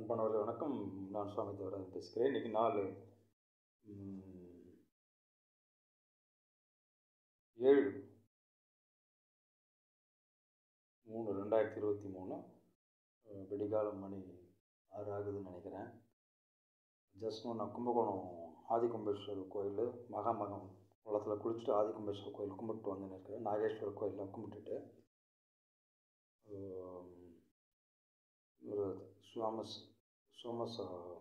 அன்பானவர்களே வணக்கம் நான் சுவாமி தேவராஜன் பேசுகிறேன் இன்றைக்கி நாலு ம், ஏழு மூணு ரெண்டாயிரத்தி இருபத்தி மூணு அஹ், விடிகாலம் மணி ஆறு ஆகுதுன்னு நினைக்கிறேன் ஜஸ்ட் நான் கும்பகோணம் ஆதிகும்பேஸ்வரர் கோயில் மகாமகம் குளத்தில் குளிச்சுட்டு ஆதிகும்பேஸ்வரர் கோயில் கும்பிட்டு வந்துன்னு இருக்கிறேன் நாகேஸ்வரர் கோயிலெலாம் கும்பிட்டுட்டு அஹ், ஒரு சோமஸ் சோமஸ்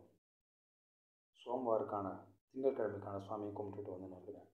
சோமவாருக்கான திங்கட்கிழமைக்கான சுவாமியை கும்பிட்டுட்டு வந்து நினைக்கிறேன்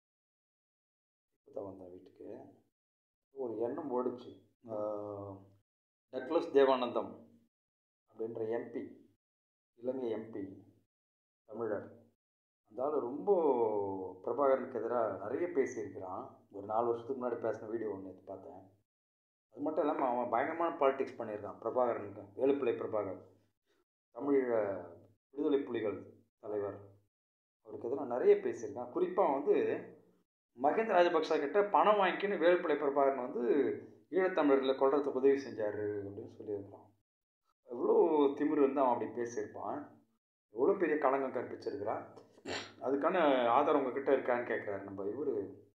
இப்போ தான் வந்தேன் வீட்டுக்கு ஒரு எண்ணம் ஓடிச்சு ஆஹ், டக்ளஸ் தேவானந்தம் அப்படின்ற எம்பி இலங்கை எம்பி தமிழர் அந்த ஆள் ரொம்ப பிரபாகரனுக்கு எதிராக நிறைய பேசியிருக்கிறான் ஒரு நாலு வருஷத்துக்கு முன்னாடி பேசின வீடியோ ஒன்று பார்த்தேன் அது மட்டும் இல்லாமல் அவன் பயங்கரமான பாலிடிக்ஸ் பண்ணியிருக்கான் பிரபாகரனுக்கு வேலுப்பிள்ளை பிரபாகர் தமிழ் விடுதலை புலிகள் தலைவர் அவருக்கு எதிராக நிறைய பேசியிருக்கான் குறிப்பாக வந்து மஹிந்த ராஜபக்சா கிட்ட பணம் வாங்கிக்கின்னு வேலுப்பிள்ளை பிரபாகரன் வந்து ஈழத்தமிழர்களை கொள்றதுக்கு உதவி செஞ்சார் அப்படின்னு சொல்லியிருக்கான் எவ்வளோ திமிரு வந்து அவன் அப்படி பேசியிருப்பான் எவ்வளோ பெரிய களங்கம் கற்பிச்சிருக்கிறான் அதுக்கான ஆதாரம் உங்ககிட்ட இருக்கான்னு கேட்குறாரு நம்ம இவர்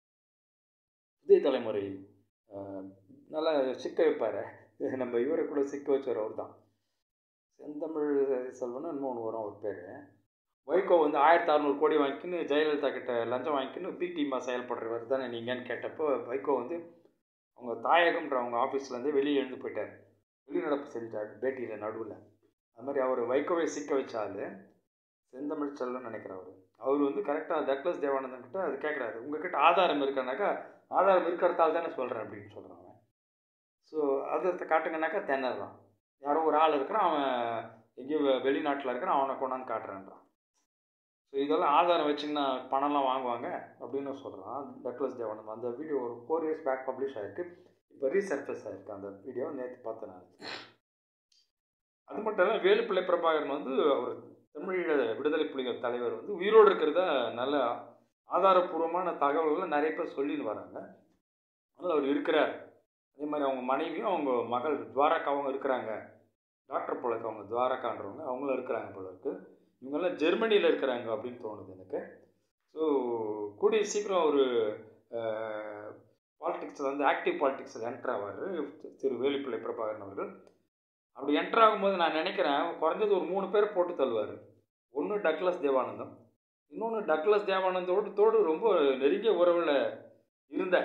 புதிய தலைமுறை ஆஹ், நல்லா சிக்க வைப்பார் நம்ம இவரை கூட சிக்க வச்சவர் அவர் தான் செந்தமிழ் செல்வன் இன்னொன்று வரும் அவர் பேர் வைகோ வந்து ஆயிரத்தி அறநூறு கோடி வாங்கிக்கின்னு ஜெயலலிதா கிட்ட லஞ்சம் வாங்கிக்கின்னு பி டீமாக செயல்படுறவர் தானே நீங்கன்னு கேட்டப்போ வைகோ வந்து அவங்க தாயகம்ன்ற அவங்க ஆஃபீஸ்லேருந்து வெளியே எழுந்து போயிட்டார் வெளிநடப்பு செஞ்சார் பேட்டியில் நடுவில் அது மாதிரி அவர் வைகோவை சிக்க வச்சால் செந்தமிழ் செல்வன் நினைக்கிறவர் அவர் வந்து கரெக்டாக டக்ளஸ் தேவானந்தன் கிட்ட அது கேட்குறாரு உங்ககிட்ட ஆதாரம் இருக்கானாக்கா ஆதாரம் இருக்கிறதால தானே சொல்கிறேன் அப்படின்னு சொல்கிறாங்க ஸோ அதை காட்டுங்கனாக்கா திணறான் யாரோ ஒரு ஆள் இருக்கிறான் அவன் எங்கேயோ வெ- வெளிநாட்டில் இருக்கிறான் அவனை கொண்டாந்து காட்டுறேன்றான் ஸோ இதெல்லாம் ஆதாரம் வச்சிங்கன்னா பணம்லாம் வாங்குவாங்க அப்படின்னு சொல்கிறான் டக்ளஸ் தேவானந்த் அந்த வீடியோ ஒரு ஃபோர் இயர்ஸ் பேக் பப்ளிஷ் ஆயிருக்கு இப்போ ரீசர்ஃபேஸ் ஆயிருக்கு அந்த வீடியோ நேற்று பார்த்தேன் நான் அது மட்டும் இல்லை வேலுப்பிள்ளை பிரபாகரன் வந்து அவர் தமிழீழ விடுதலை புலிகள் தலைவர் வந்து உயிரோடு இருக்கிறத நல்ல ஆதாரப்பூர்வமான தகவல்களை நிறைய பேர் சொல்லின்னு வராங்க அதனால் அவர் இருக்கிறார் அதே மாதிரி அவங்க மனைவியும் அவங்க மகள் துவாரகாவும் இருக்கிறாங்க டாக்டர் போல இருக்கு அவங்க துவாரகான்றவங்க அவங்களும் இருக்கிறாங்க போல இருக்கு இவங்கெல்லாம் ஜெர்மனியில் இருக்கிறாங்க அப்படின்னு தோணுது எனக்கு ஸோ கூடிய சீக்கிரம் ஒரு பாலிடிக்ஸில் வந்து ஆக்டிவ் பாலிடிக்ஸில் என்டர் ஆவார் திரு வேலுப்பிள்ளை பிரபாகரன் அவர்கள் அப்படி என்டர் ஆகும்போது நான் நினைக்கிறேன் குறைஞ்சது ஒரு மூணு பேர் போட்டு தள்ளுவார் ஒன்று டக்ளஸ் தேவானந்தம் இன்னொன்று டக்ளஸ் தேவானந்தோடு தோடு ரொம்ப நெருங்கிய உறவில் இருந்த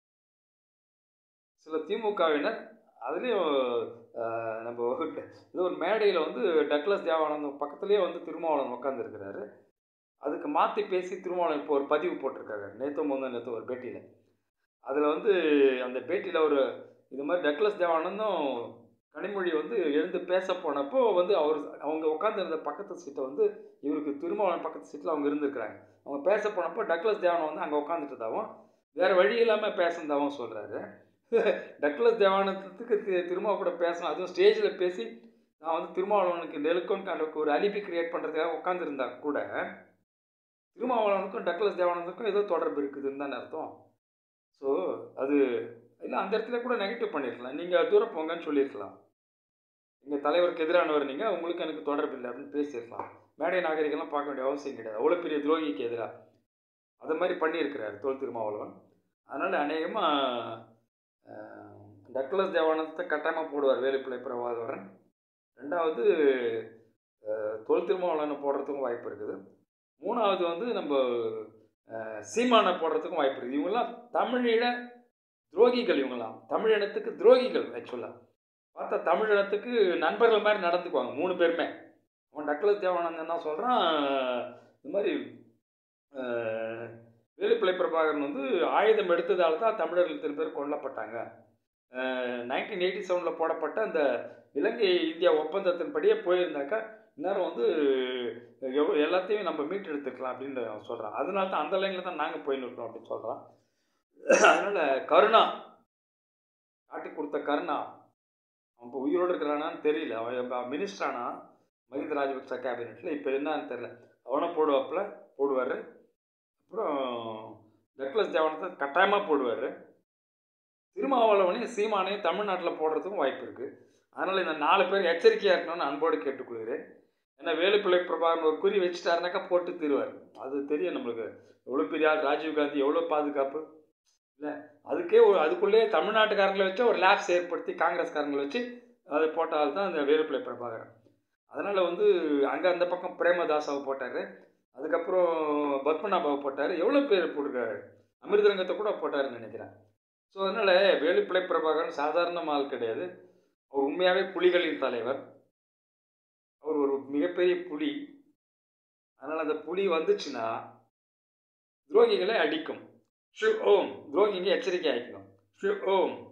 சில திமுகவினர் அதுலேயும் நம்ம ஏதோ ஒரு மேடையில் வந்து டக்ளஸ் தேவானந்தம் பக்கத்துலேயே வந்து திருமாவளவன் உட்காந்துருக்கிறாரு அதுக்கு மாற்றி பேசி திருமாவளவன் இப்போ ஒரு பதிவு போட்டிருக்காரு நேற்று முந்தா நேற்று ஒரு பேட்டியில் அதில் வந்து அந்த பேட்டியில் ஒரு இது மாதிரி டக்ளஸ் தேவானந்தும் கனிமொழி வந்து எழுந்து பேச போனப்போ வந்து அவர் அவங்க உட்காந்துருந்த பக்கத்து சீட்டை வந்து இவருக்கு திருமாவளவன் பக்கத்து சீட்டில் அவங்க இருந்திருக்கிறாங்க அவங்க பேச போனப்போ டக்ளஸ் தேவானம் வந்து அங்கே உட்காந்துட்டதாகவும் வேறு வழி இல்லாமல் பேசுனதாகவும் சொல்கிறாரு டக்ளஸ் தேவானந்தத்துக்கு தி- திருமாவ கூட பேசணும் அதுவும் ஸ்டேஜில் பேசி நான் வந்து திருமாவளவனுக்கு நெருக்கம்னு கணக்கு ஒரு அலிபி கிரியேட் பண்ணுறதுக்காக உட்காந்துருந்தா கூட திருமாவளவனுக்கும் டக்ளஸ் தேவானந்துக்கும் ஏதோ தொடர்பு இருக்குதுன்னு தானே அர்த்தம் ஸோ அது இல்லை அந்த இடத்துல கூட நெகட்டிவ் பண்ணியிருக்கலாம் நீங்கள் தூரம் போங்கன்னு சொல்லியிருக்கலாம் எங்கள் தலைவருக்கு எதிரானவர் நீங்கள் உங்களுக்கு எனக்கு தொடர்பு இல்லை அப்படின்னு பேசியிருக்கலாம் மேடை நாகரிகம்லாம் பார்க்க வேண்டிய அவசியம் கிடையாது அவ்வளோ பெரிய துரோகிக்கு எதிராக அது மாதிரி பண்ணியிருக்கிறார் தோல் திருமாவளவன் அதனால் அநேகமாக டக்ளஸ் தேவானந்தத்தை கட்டாயமாக போடுவார் வேலுப்பிள்ளை பிரபாகரன் ரெண்டாவது அஹ், தொல் திருமாவளவனை போடுறதுக்கும் வாய்ப்பு இருக்குது மூணாவது வந்து நம்ம அஹ், சீமானை போடுறதுக்கும் வாய்ப்பு இருக்குது இவங்கெல்லாம் தமிழீழ துரோகிகள் இவங்கெல்லாம் தமிழினத்துக்கு துரோகிகள் ஆக்சுவலாக பார்த்தா தமிழினத்துக்கு நண்பர்கள் மாதிரி நடந்துக்குவாங்க மூணு பேருமே அவன் டக்ளஸ் தேவானந்தன் என்ன சொல்கிறான் இந்த மாதிரி அஹ், வேலுப்பிள்ளை பிரபாகரன் வந்து ஆயுதம் எடுத்ததால் தான் தமிழர்கள் இத்தனை பேர் கொல்லப்பட்டாங்க நைன்டீன் எயிட்டி செவனில் போடப்பட்ட அந்த இலங்கை இந்தியா ஒப்பந்தத்தின்படியே போயிருந்தாக்கா இந்நேரம் வந்து எவ்வளோ எல்லாத்தையும் நம்ம மீட்டு எடுத்துக்கலாம் அப்படின்னு அவன் சொல்கிறான் அதனால தான் அந்த லைனில் தான் நாங்கள் போயின்னு இருக்கோம் அப்படின்னு சொல்கிறான் அதனால் கருணா காட்டி கொடுத்த கருணா அவன் இப்போ உயிரோடு இருக்கிறானான்னு தெரியல அவன் மினிஸ்டரானா மஹிந்த ராஜபக்ச கேபினெட்டில் இப்போ என்னன்னு தெரியல அவனை போடுவாப்புல போடுவார் அப்புறம் டக்ளஸ் தேவானத்தை கட்டாயமாக போடுவார் திருமாவளவனையும் சீமானையும் தமிழ்நாட்டில் போடுறதுக்கும் வாய்ப்பு இருக்குது அதனால் இந்த நாலு பேர் எச்சரிக்கையாக இருக்கணும்னு அன்போடு கேட்டுக்கொள்கிறேன் ஏன்னா வேலுப்பிள்ளை பிரபாகரன் ஒரு குறி வச்சுட்டாருனாக்கா போட்டு தீருவார் அது தெரியும் நம்மளுக்கு எவ்வளோ பெரிய ஆள் ராஜீவ்காந்தி எவ்வளோ பாதுகாப்பு இல்லை அதுக்கே ஒரு அதுக்குள்ளேயே தமிழ்நாட்டுக்காரங்களை வச்சு ஒரு லேப்ஸ் ஏற்படுத்தி காங்கிரஸ்காரங்களை வச்சு அதை போட்ட ஆள் தான் இந்த வேலுப்பிள்ளை பிரபாகரன் அதனால் வந்து அங்கே அந்த பக்கம் பிரேமதாசாவை போட்டார் அதுக்கப்புறம் பத்மநாபாவை போட்டார் எவ்வளோ பேர் போட்டிருக்காரு அமிர்தரங்கத்தை கூட போட்டாருன்னு நினைக்கிறேன் ஸோ அதனால் வேலுப்பிள்ளை பிரபாகரன் சாதாரண ஆள் கிடையாது அவர் உண்மையாகவே புலிகளின் தலைவர் அவர் ஒரு மிகப்பெரிய புலி அதனால் அந்த புலி வந்துச்சுன்னா துரோகிகளை அடிக்கும் ஷு ஓம் துரோகிங்க எச்சரிக்கை ஆகிக்கணும் ஷு ஓம்